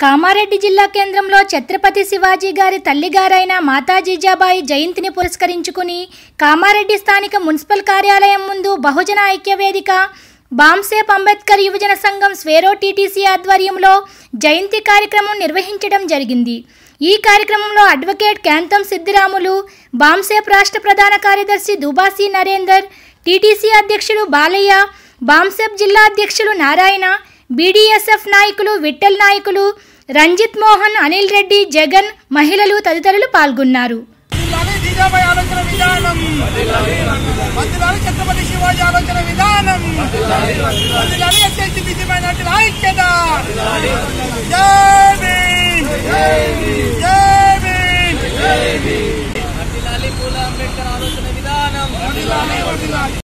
కామారెడ్డి జిల్లా కేంద్రంలో ఛత్రపతి శివాజీ గారి తల్లిగారైన మాతా జీజాబాయి జయంతిని పురస్కరించుకుని కామారెడ్డి స్థానిక మున్సిపల్ కార్యాలయం ముందు బహుజన ఐక్య వేదిక బాంసేప్ అంబేద్కర్ యువజన సంఘం స్వేరో టీటీసీ ఆధ్వర్యంలో జయంతి కార్యక్రమం నిర్వహించడం జరిగింది ఈ కార్యక్రమంలో అడ్వకేట్ క్యాంతం సిద్దిరాములు బాంసేప్ రాష్ట్ర ప్రధాన కార్యదర్శి దుబాసి నరేందర్ టీటీసీ అధ్యక్షులు బాలయ్య బాంసేప్ జిల్లా అధ్యక్షులు నారాయణ బీడీఎస్ఎఫ్ నాయకులు విఠల్ నాయకులు రంజిత్ మోహన్ అనిల్ రెడ్డి జగన్ మహిళలు తదితరులు పాల్గొన్నారు వర్ధిల్లాలి జీజాబాయి ఆలోచన విధానం వర్ధిల్లాలి ఛత్రపతి శివాజీ ఆలోచన విధానం వర్ధిల్లాలి ఎస్ఎస్సీ బీసీ మైనార్టీల ఐక్యత జై భీమ్ జై భీమ్ వర్ధిల్లాలి పూల అంబేద్కర్ ఆలోచన విధానం వర్ధిల్లాలి వర్ధిల్లాలి